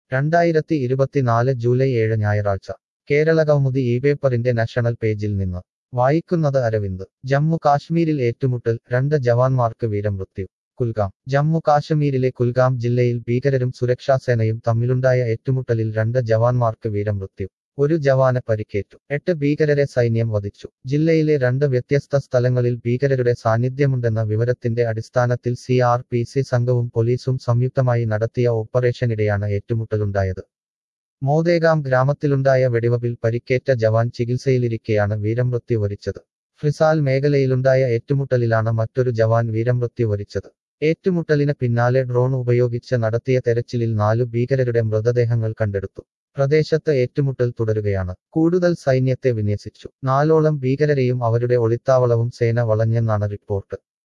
രണ്ടായിരത്തി ഇരുപത്തിനാല് ജൂലൈ ഏഴ് ഞായറാഴ്ച കേരളകൗമുദി ഈ പേപ്പറിന്റെ നാഷണൽ പേജിൽ നിന്ന് വായിക്കുന്നത് അരവിന്ദ് ജമ്മു കാശ്മീരിൽ ഏറ്റുമുട്ടൽ രണ്ട് ജവാന്മാർക്ക് വീരമൃത്യു കുൽഗാം ജമ്മു കാശ്മീരിലെ കുൽഗാം ജില്ലയിൽ ഭീകരരും സുരക്ഷാസേനയും തമ്മിലുണ്ടായ ഏറ്റുമുട്ടലിൽ രണ്ട് ജവാന്മാർക്ക് വീരമൃത്യു ഒരു ജവാന് പരിക്കേറ്റു എട്ട് ഭീകരരെ സൈന്യം വധിച്ചു ജില്ലയിലെ രണ്ട് വ്യത്യസ്ത സ്ഥലങ്ങളിൽ ഭീകരരുടെ സാന്നിധ്യമുണ്ടെന്ന വിവരത്തിന്റെ അടിസ്ഥാനത്തിൽ സി ആർ പി സി സംഘവും പോലീസും സംയുക്തമായി നടത്തിയ ഓപ്പറേഷനിടെയാണ് ഏറ്റുമുട്ടലുണ്ടായത് മോദേഗാം ഗ്രാമത്തിലുണ്ടായ വെടിവപ്പിൽ പരിക്കേറ്റ ജവാൻ ചികിത്സയിലിരിക്കെയാണ് വീരമൃത്യു വരിച്ചത് ഫ്രിസാൽ മേഖലയിലുണ്ടായ ഏറ്റുമുട്ടലിലാണ് മറ്റൊരു ജവാൻ വീരമൃത്യു വരിച്ചത് ഏറ്റുമുട്ടലിന് പിന്നാലെ ഡ്രോൺ ഉപയോഗിച്ച് നടത്തിയ തെരച്ചിലിൽ നാലു ഭീകരരുടെ മൃതദേഹങ്ങൾ കണ്ടെടുത്തു പ്രദേശത്ത് ഏറ്റുമുട്ടൽ തുടരുകയാണ് കൂടുതൽ സൈന്യത്തെ വിന്യസിച്ചു നാലോളം ഭീകരരെയും അവരുടെ ഒളിത്താവളവും സേന വളഞ്ഞെന്നാണ് റിപ്പോർട്ട്